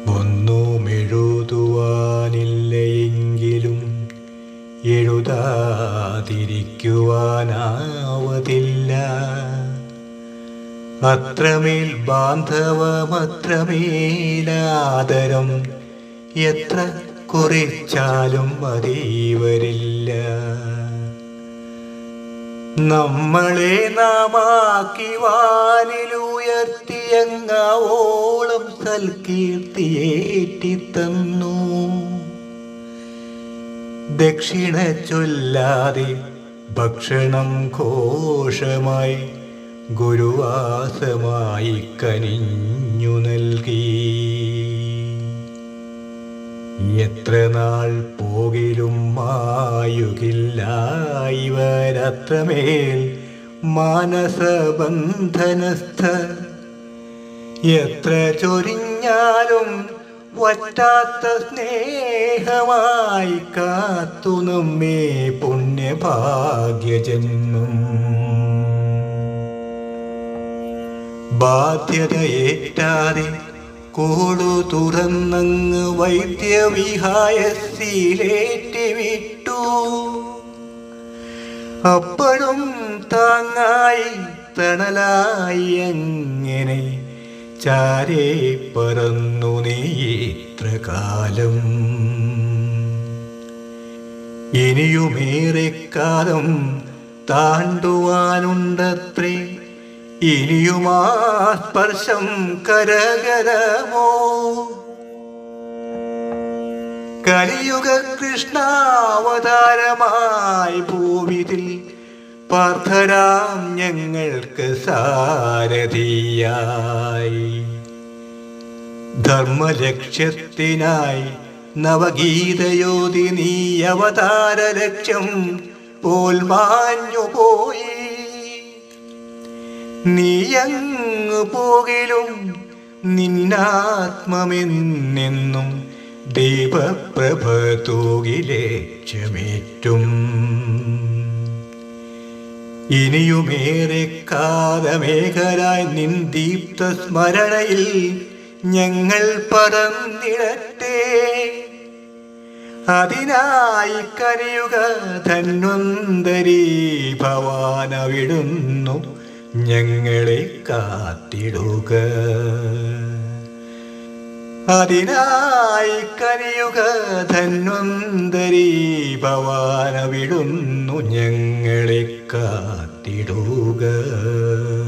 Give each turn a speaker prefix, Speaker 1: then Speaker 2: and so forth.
Speaker 1: ഒന്നും എഴുതുവാനില്ലയെങ്കിലും എഴുതാതിരിക്കുവാനാവതില്ല അത്രമേൽ ബാന്ധവമത്രമേലാദരം എത്ര കുറിച്ചാലും മതി വരില്ല നമ്മളെ നാമാക്കി വാനിലുയർത്തിയങ്ങാവോളം സൽകീർത്തിയേറ്റി തന്നു ദക്ഷിണ ചൊല്ലാതെ ഭക്ഷണം ഘോഷമായി ഗുരുവാസമായി കനിഞ്ഞു നൽകി എത്ര നാൾ പോകിലും മായുകില്ല ഇവരത്രമേൽ മാനസബന്ധനസ്ഥ എത്ര ചൊരിഞ്ഞാലും വറ്റാത്ത സ്നേഹമായി കാത്തു നമ്മെ പുണ്യഭാഗ്യജന്മം ബാധ്യതയേറ്റാതെ കോളു തുറന്നങ്ങ് വൈദ്യവിഹായത്തിലേറ്റി വിട്ടു അപ്പോഴും താങ്ങായി തണലായി എങ്ങനെ ചാരേ പറന്നു നീ ഇത്ര കാലം ഇനിയുമേറെ കാലം താണ്ടുവാനുണ്ടത്രേ ഇനിയുമാ സ്പർശം കരകരമോ കലിയുഗ കൃഷ്ണാവതാരമായി ഭൂവിതിൽ പാർത്ഥരാം ഞങ്ങൾക്ക് സാരഥിയായി ധർമ്മലക്ഷ്യത്തിനായി നവഗീതയോതി നീ അവതാര ലക്ഷ്യം പോൽ മാഞ്ഞു പോയി നീയങ്ങു പോകിലും നിന്നാത്മമെന്നെന്നും ദൈവപ്രഭ തൂകി ലക്ഷ്യമേറ്റും ഇനിയുമേറെ കാലമേഖരായി നിൻ ദീപ്ത സ്മരണയിൽ ഞങ്ങൾ പറന്നിടട്ടെ അതിനായി കരയുക ധന്വന്തരീ ഭവാനവിടുന്നു ഞങ്ങളെ കാത്തിടുക അതിനായി കരയുക ധന്വന്തരീ ഭവാനവിടുന്നു ഞങ്ങളെ കാത്തിടുക